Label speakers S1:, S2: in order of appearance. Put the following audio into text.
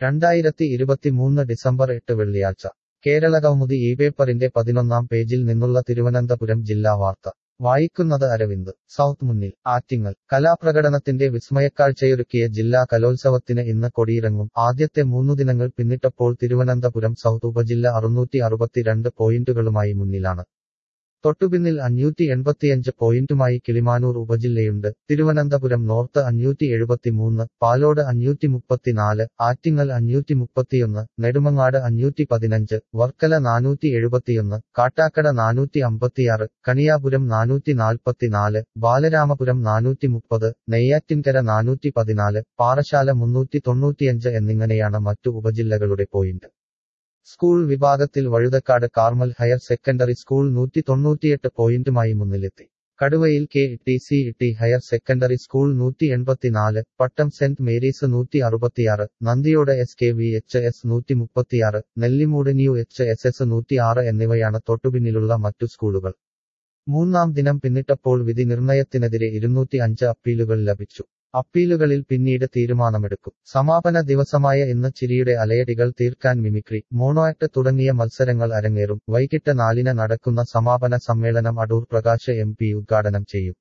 S1: രണ്ടായിരത്തി ഇരുപത്തിമൂന്ന് ഡിസംബർ എട്ട് വെള്ളിയാഴ്ച കേരള കൗമുദി ഈ പേപ്പറിന്റെ പതിനൊന്നാം പേജിൽ നിന്നുള്ള തിരുവനന്തപുരം ജില്ലാ വാർത്ത വായിക്കുന്നത് അരവിന്ദ് സൗത്ത് മുന്നിൽ ആറ്റിങ്ങൽ കലാപ്രകടനത്തിന്റെ വിസ്മയക്കാഴ്ചയൊരുക്കിയ ജില്ലാ കലോത്സവത്തിന് ഇന്ന് കൊടിയിറങ്ങും ആദ്യത്തെ മൂന്നു ദിനങ്ങൾ പിന്നിട്ടപ്പോൾ തിരുവനന്തപുരം സൗത്ത് ഉപജില്ല അറുന്നൂറ്റി അറുപത്തിരണ്ട് പോയിന്റുകളുമായി മുന്നിലാണ് തൊട്ടുപിന്നിൽ അഞ്ഞൂറ്റി എൺപത്തിയഞ്ച് പോയിന്റുമായി കിളിമാനൂർ ഉപജില്ലയുണ്ട് തിരുവനന്തപുരം നോർത്ത് അഞ്ഞൂറ്റി എഴുപത്തിമൂന്ന് പാലോട് അഞ്ഞൂറ്റി മുപ്പത്തിനാല് ആറ്റിങ്ങൽ അഞ്ഞൂറ്റി മുപ്പത്തിയൊന്ന് നെടുമങ്ങാട് അഞ്ഞൂറ്റി പതിനഞ്ച് വർക്കല നാനൂറ്റി എഴുപത്തിയൊന്ന് കാട്ടാക്കട നാനൂറ്റി അമ്പത്തിയാറ് കണിയാപുരം നാനൂറ്റി നാൽപ്പത്തിനാല് ബാലരാമപുരം നാനൂറ്റി മുപ്പത് നെയ്യാറ്റിൻകര നാനൂറ്റി പതിനാല് പാറശാല മുന്നൂറ്റി തൊണ്ണൂറ്റിയഞ്ച് എന്നിങ്ങനെയാണ് മറ്റു ഉപജില്ലകളുടെ പോയിന്റ് സ്കൂൾ വിഭാഗത്തിൽ Vazhuthacaud Carmel higher secondary school നൂറ്റി തൊണ്ണൂറ്റിയെട്ട് പോയിന്റുമായി മുന്നിലെത്തി കടുവയിൽ K T C T higher secondary school നൂറ്റി എൺപത്തിനാല് പട്ടം സെന്റ് മേരീസ് നൂറ്റി അറുപത്തിയാറ് Nandiyode S K V H S നൂറ്റി മുപ്പത്തിയാറ് Nellimoodu new H S S നൂറ്റി ആറ് എന്നിവയാണ് തൊട്ടുപിന്നിലുള്ള മറ്റു സ്കൂളുകൾ മൂന്നാം ദിനം പിന്നിട്ടപ്പോൾ വിധി നിർണയത്തിനെതിരെ ഇരുന്നൂറ്റി അഞ്ച് അപ്പീലുകൾ ലഭിച്ചു അപ്പീലുകളിൽ പിന്നീട് തീരുമാനമെടുക്കും സമാപന ദിവസമായ ഇന്ന് ചിരിയുടെ അലയടികൾ തീർക്കാൻ മിമിക്രി മോണോആക്ട് തുടങ്ങിയ മത്സരങ്ങൾ അരങ്ങേറും വൈകിട്ട് നാലിന് നടക്കുന്ന സമാപന സമ്മേളനം അടൂർ പ്രകാശ് എം പി ഉദ്ഘാടനം ചെയ്യും